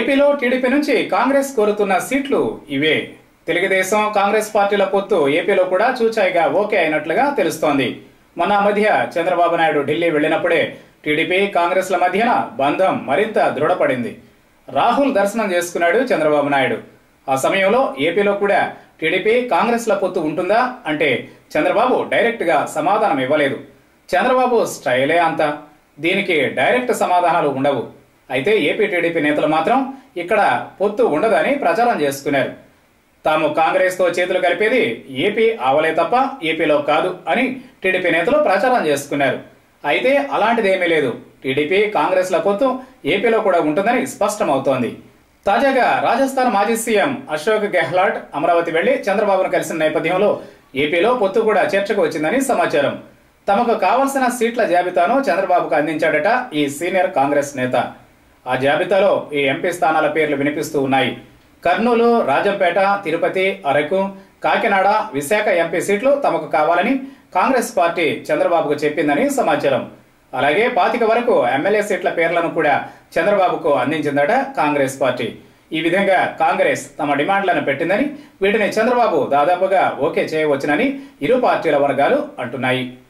ఏపీలో టీడీపీ నుంచి కాంగ్రెస్ కోరుతున్న సీట్లు ఇవే తెలుగుదేశం కాంగ్రెస్ పార్టీల పొత్తు ఏపీలో కూడా చూచాయిగా ఓకే అయినట్లుగా తెలుస్తోంది మొన్న మధ్య చంద్రబాబు నాయుడు ఢిల్లీ వెళ్ళినప్పుడే టీడీపీ కాంగ్రెస్ల మధ్యన బంధం మరింత దృఢపడింది రాహుల్ దర్శనం చేసుకున్నాడు చంద్రబాబు నాయుడు ఆ సమయంలో ఏపీలో కూడా టీడీపీ కాంగ్రెస్ల పొత్తు ఉంటుందా అంటే చంద్రబాబు డైరెక్ట్ గా సమాధానం ఇవ్వలేదు చంద్రబాబు స్టైలే అంత దీనికి డైరెక్ట్ సమాధానాలు ఉండవు అయితే ఏపీ టీడీపీ నేతలు మాత్రం ఇక్కడ పొత్తు ఉండదని ప్రచారం చేసుకున్నారు తాము కాంగ్రెస్ తో చేతులు కలిపేది ఏపీ ఆవలే తప్ప ఏపీలో కాదు అని టీడీపీ నేతలు ప్రచారం చేసుకున్నారు అయితే అలాంటిదేమీ లేదు టీడీపీ కాంగ్రెస్ల పొత్తు ఏపీలో కూడా ఉంటుందని స్పష్టమవుతోంది తాజాగా రాజస్థాన్ మాజీ సీఎం అశోక్ గెహ్లాట్ అమరావతి వెళ్లి చంద్రబాబును కలిసిన నేపథ్యంలో ఏపీలో పొత్తు కూడా చర్చకు వచ్చిందని సమాచారం తమకు కావలసిన సీట్ల జాబితాను చంద్రబాబుకు అందించాడట ఈ సీనియర్ కాంగ్రెస్ నేత ఆ జాబితాలో ఈ ఎంపీ స్థానాల పేర్లు వినిపిస్తూ ఉన్నాయి కర్నూలు రాజంపేట తిరుపతి అరకు కాకినాడ విశాఖ ఎంపీ సీట్లు తమకు కావాలని కాంగ్రెస్ పార్టీ చంద్రబాబుకు చెప్పిందని సమాచారం అలాగే పాతిక వరకు ఎమ్మెల్యే సీట్ల పేర్లను కూడా చంద్రబాబుకు అందించిందట కాంగ్రెస్ పార్టీ ఈ విధంగా కాంగ్రెస్ తమ డిమాండ్లను పెట్టిందని వీటిని చంద్రబాబు దాదాపుగా ఓకే చేయవచ్చునని ఇరు పార్టీల వర్గాలు అంటున్నాయి